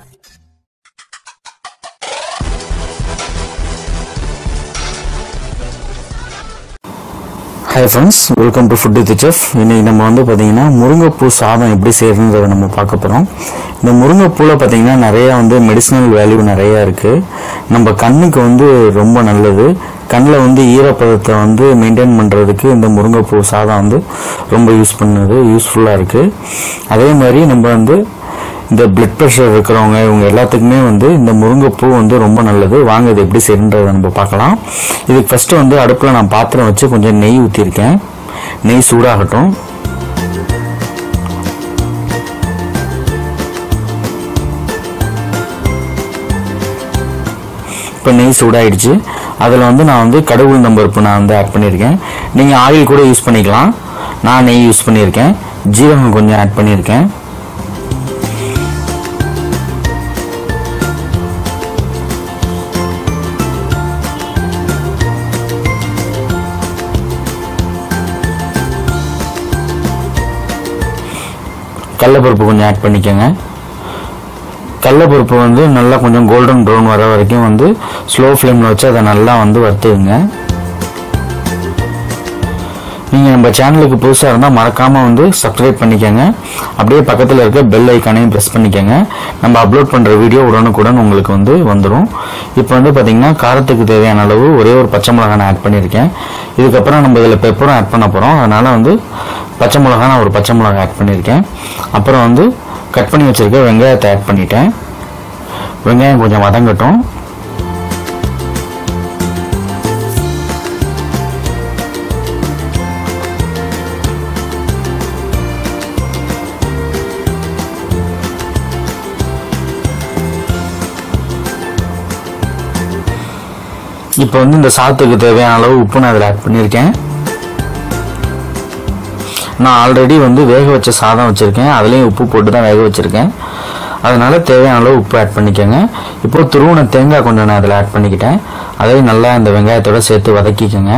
hi friends welcome to food with chef இன்னைக்கு நம்ம வந்து பார்த்தீங்கன்னா முருங்கைப்பூ சாதம் எப்படி செய்யறதுன்றதை நம்ம பார்க்க போகிறோம் இந்த முருங்கைப்பூவில் பார்த்தீங்கன்னா நிறையா வந்து மெடிசினல் வேல்யூ நிறையா இருக்குது நம்ம கண்ணுக்கு வந்து ரொம்ப நல்லது கண்ணில் வந்து ஈரப்பதத்தை வந்து மெயின்டைன் பண்ணுறதுக்கு இந்த முருங்கைப்பூ சாதம் வந்து ரொம்ப யூஸ் பண்ணுது யூஸ்ஃபுல்லாக இருக்குது அதே மாதிரி நம்ம வந்து இந்த பிளட் ப்ரெஷர் இருக்கிறவங்க இவங்க எல்லாத்துக்குமே வந்து இந்த முருங்கைப்பூ வந்து ரொம்ப நல்லது வாங்க இது எப்படி செய்யறதை நம்ம பார்க்கலாம் இதுக்கு ஃபர்ஸ்ட் வந்து அடுப்பில் நான் பாத்திரம் வச்சு கொஞ்சம் நெய் ஊற்றிருக்கேன் நெய் சூடாகட்டும் இப்போ நெய் சூடாயிடுச்சு அதில் வந்து நான் வந்து கடுகு உளுந்தம் பருப்பு நான் வந்து ஆட் பண்ணியிருக்கேன் நீங்கள் ஆயில் கூட யூஸ் பண்ணிக்கலாம் நான் நெய் யூஸ் பண்ணியிருக்கேன் ஜீரகம் கொஞ்சம் ஆட் பண்ணியிருக்கேன் கடலப்பருப்பு கொஞ்சம் ஆட் பண்ணிக்கோங்க கடலப்பருப்பு வந்து நல்லா கொஞ்சம் கோல்டன் ப்ரௌன் வர வரைக்கும் வந்து ஸ்லோ ஃப்ளேமில் வச்சு அதை நல்லா வந்து வறுத்துக்குங்க நீங்கள் நம்ம சேனலுக்கு புதுசாக இருந்தால் மறக்காமல் வந்து சப்ஸ்கிரைப் பண்ணிக்கோங்க அப்படியே பக்கத்தில் இருக்க பெல் ஐக்கானையும் ப்ரெஸ் பண்ணிக்கோங்க நம்ம அப்லோட் பண்ணுற வீடியோ உடனுக்குடன் உங்களுக்கு வந்து வந்துடும் இப்போ வந்து பார்த்தீங்கன்னா காரத்துக்கு தேவையான அளவு ஒரே ஒரு பச்சை மிளகாய் நான் ஆட் பண்ணியிருக்கேன் இதுக்கப்புறம் நம்ம இதில் பெப்பரும் ஆட் பண்ண போகிறோம் அதனால் வந்து பச்சை மிளகாய் நான் ஒரு பச்சை மிளகாய் ஆட் பண்ணியிருக்கேன் அப்புறம் வந்து கட் பண்ணி வச்சுருக்க வெங்காயத்தை ஆட் பண்ணிட்டேன் வெங்காயம் கொஞ்சம் வதங்கட்டும் இப்போ வந்து இந்த சாத்துக்கு தேவையான அளவு உப்பு நான் அதில் ஆட் பண்ணியிருக்கேன் நான் ஆல்ரெடி வந்து வேக வச்ச சாதம் வச்சுருக்கேன் அதுலேயும் உப்பு போட்டு தான் வேக வச்சுருக்கேன் அதனால் தேவையான அளவு உப்பு ஆட் பண்ணிக்கோங்க இப்போ துருவன தேங்காய் கொஞ்சம் நான் அதில் ஆட் பண்ணிக்கிட்டேன் அதையும் நல்லா இந்த வெங்காயத்தோட சேர்த்து வதக்கிக்கோங்க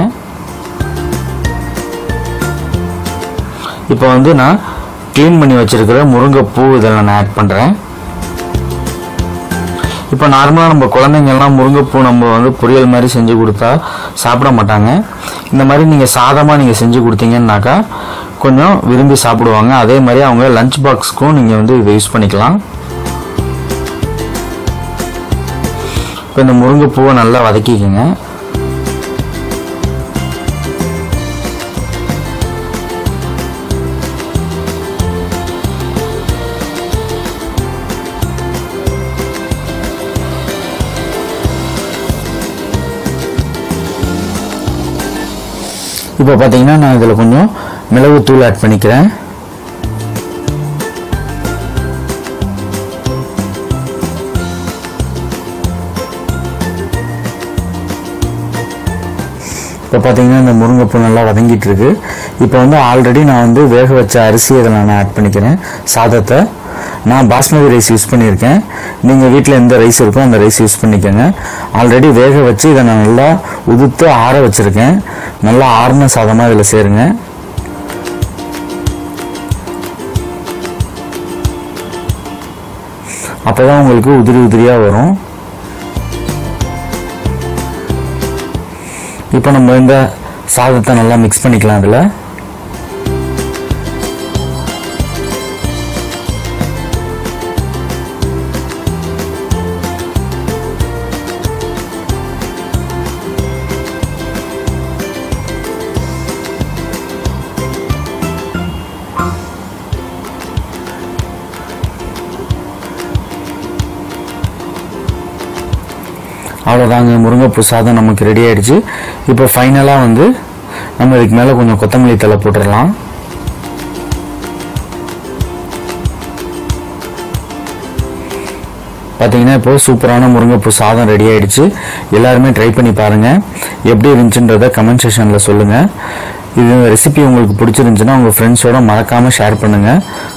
இப்போ வந்து நான் க்ளீன் பண்ணி வச்சுருக்கிற முருங்கைப்பூ இதில் நான் ஆட் பண்ணுறேன் இப்போ நார்மலாக நம்ம குழந்தைங்கள்லாம் முருங்கைப்பூ நம்ம வந்து பொரியல் மாதிரி செஞ்சு கொடுத்தா சாப்பிட மாட்டாங்க இந்த மாதிரி நீங்கள் சாதமாக நீங்கள் செஞ்சு கொடுத்தீங்கன்னாக்கா கொஞ்சம் விரும்பி சாப்பிடுவாங்க அதே மாதிரி அவங்க லஞ்ச் பாக்ஸ்க்கும் நீங்கள் வந்து இதை யூஸ் பண்ணிக்கலாம் இப்போ இந்த முருங்கைப்பூவை நல்லா வதக்கிக்கோங்க இப்போ பார்த்தீங்கன்னா நான் இதில் கொஞ்சம் மிளகுத்தூள் ஆட் பண்ணிக்கிறேன் இப்போ பார்த்தீங்கன்னா இந்த முருங்கைப்பூ நல்லா வதங்கிட்டு இருக்கு இப்போ வந்து ஆல்ரெடி நான் வந்து வேக வச்ச அரிசி இதில் நான் ஆட் பண்ணிக்கிறேன் சாதத்தை நான் பாஸ்மதி ரைஸ் யூஸ் பண்ணியிருக்கேன் நீங்கள் வீட்டில் எந்த ரைஸ் இருக்கோ அந்த ரைஸ் யூஸ் பண்ணிக்கோங்க ஆல்ரெடி வேக வச்சு இதை நான் நல்லா உதுத்து ஆற வச்சுருக்கேன் நல்லா ஆறுன சாதமாக இதில் சேருங்க அப்போ தான் உங்களுக்கு உதிரி உதிரியாக வரும் இப்போ நம்ம இந்த சாதத்தை நல்லா மிக்ஸ் பண்ணிக்கலாம் அதில் அவ்வளோதாங்க முருங்கைப்பூ சாதம் நமக்கு ரெடி ஆயிடுச்சு இப்போ ஃபைனலாக வந்து நம்ம இதுக்கு மேலே கொஞ்சம் கொத்தமல்லி தலை போட்டுடலாம் பார்த்தீங்கன்னா இப்போ சூப்பரான முருங்கைப்பூ சாதம் ரெடி ஆயிடுச்சு எல்லாருமே ட்ரை பண்ணி பாருங்கள் எப்படி இருந்துச்சுன்றத கமெண்ட் செஷனில் சொல்லுங்கள் இது ரெசிபி உங்களுக்கு பிடிச்சிருந்துச்சுன்னா உங்கள் ஃப்ரெண்ட்ஸோட மறக்காமல் ஷேர் பண்ணுங்கள்